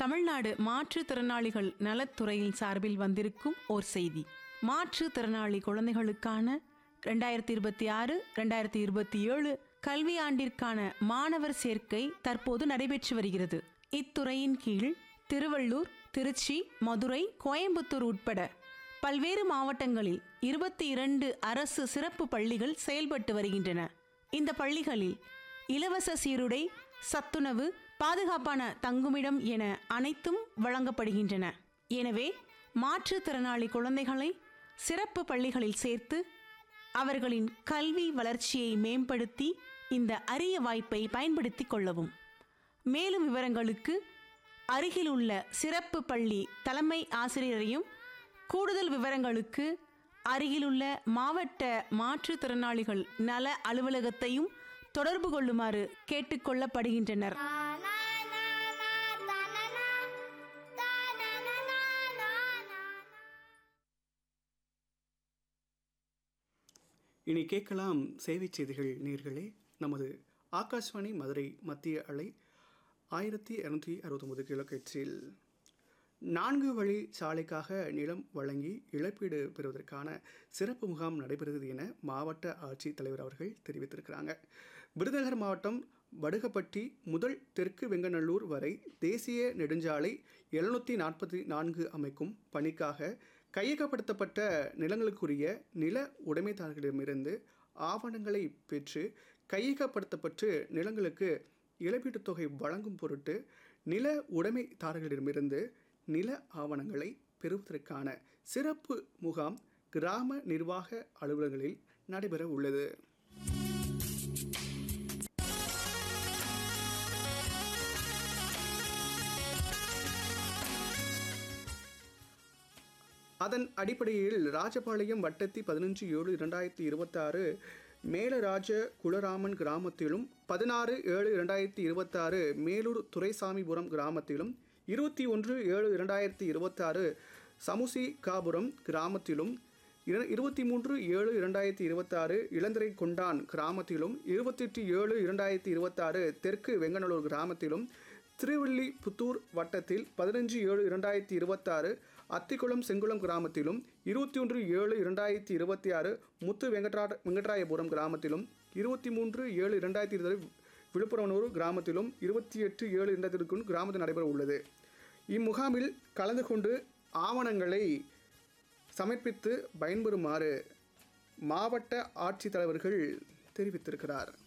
தமிழ்நாடு மாற்றுத்திறனாளிகள் நலத்துறையின் சார்பில் வந்திருக்கும் ஓர் செய்தி மாற்றுத்திறனாளி குழந்தைகளுக்கான ரெண்டாயிரத்தி இருபத்தி ஆறு ரெண்டாயிரத்தி இருபத்தி ஏழு கல்வியாண்டிற்கான மாணவர் சேர்க்கை தற்போது நடைபெற்று வருகிறது இத்துறையின் கீழ் திருவள்ளூர் திருச்சி மதுரை கோயம்புத்தூர் உட்பட பல்வேறு மாவட்டங்களில் இருபத்தி இரண்டு அரசு சிறப்பு பள்ளிகள் செயல்பட்டு வருகின்றன இந்த பள்ளிகளில் இலவச சீருடை சத்துணவு பாதுகாப்பான தங்குமிடம் என அனைத்தும் வழங்கப்படுகின்றன எனவே மாற்றுத்திறனாளி குழந்தைகளை சிறப்பு பள்ளிகளில் சேர்த்து அவர்களின் கல்வி வளர்ச்சியை மேம்படுத்தி இந்த அரிய வாய்ப்பை பயன்படுத்திக் கொள்ளவும் மேலும் விவரங்களுக்கு அருகில் உள்ள சிறப்பு பள்ளி தலைமை ஆசிரியரையும் கூடுதல் விவரங்களுக்கு அருகிலுள்ள மாவட்ட மாற்றுத்திறனாளிகள் நல அலுவலகத்தையும் தொடர்பு கொள்ளுமாறு கேட்டுக்கொள்ளப்படுகின்றனர் இனி கேட்கலாம் சேவை செய்திகள் நேர்களே நமது ஆகாஷ்வாணி மதுரை மத்திய அலை ஆயிரத்தி இரநூத்தி அறுபத்தொம்பது கிலோகேட்ஸில் நான்கு வழி சாலைக்காக நிலம் வழங்கி இழப்பீடு பெறுவதற்கான சிறப்பு முகாம் நடைபெறுகிறது என மாவட்ட ஆட்சித்தலைவர் அவர்கள் தெரிவித்திருக்கிறாங்க விருதுநகர் மாவட்டம் வடுகப்பட்டி முதல் தெற்கு வெங்கநல்லூர் வரை தேசிய நெடுஞ்சாலை எழுநூற்றி நாற்பத்தி நான்கு அமைக்கும் பணிக்காக கையகப்படுத்தப்பட்ட நிலங்களுக்குரிய நில உடைமைதாரர்களிடமிருந்து ஆவணங்களை பெற்று கையகப்படுத்தப்பட்டு நிலங்களுக்கு இழப்பீட்டுத் தொகை வழங்கும் பொருட்டு நில உடைமைதாரர்களிடமிருந்து நில ஆவணங்களை பெறுவதற்கான சிறப்பு முகாம் கிராம நிர்வாக அலுவலகங்களில் நடைபெற உள்ளது அதன் அடிப்படையில் ராஜபாளையம் வட்டத்தி பதினஞ்சு ஏழு இரண்டாயிரத்தி இருபத்தாறு மேலராஜ குலராமன் கிராமத்திலும் பதினாறு ஏழு இரண்டாயிரத்தி இருபத்தாறு மேலூர் துரைசாமிபுரம் கிராமத்திலும் இருபத்தி ஒன்று ஏழு இரண்டாயிரத்தி இருபத்தாறு சமுசி காபுரம் கிராமத்திலும் இர- இருபத்தி மூன்று ஏழு இரண்டாயிரத்தி இருபத்தாறு இளந்திரை கொண்டான் கிராமத்திலும் இருபத்தெட்டு ஏழு இரண்டாயிரத்தி இருபத்தாறு தெற்கு வெங்கநல்லூர் கிராமத்திலும் திருவில்லிபுத்தூர் வட்டத்தில் பதினஞ்சு ஏழு இரண்டாயிரத்தி இருபத்தாறு அத்திக்குளம் செங்குளம் கிராமத்திலும் இருபத்தி ஒன்று ஏழு இரண்டாயிரத்தி இருபத்தி ஆறு முத்து வெங்கட்ரா வெங்கட்ராயபுரம் கிராமத்திலும் இருபத்தி மூன்று ஏழு இரண்டாயிரத்தி இருபது விழுப்புரனூர் கிராமத்திலும் இருபத்தி எட்டு ஏழு இரண்டாயிரத்தி கிராமத்தில் நடைபெற உள்ளது இம்முகாமில் கலந்து கொண்டு ஆவணங்களை சமர்ப்பித்து பயன்பெறுமாறு மாவட்ட ஆட்சித்தலைவர்கள் தெரிவித்திருக்கிறார்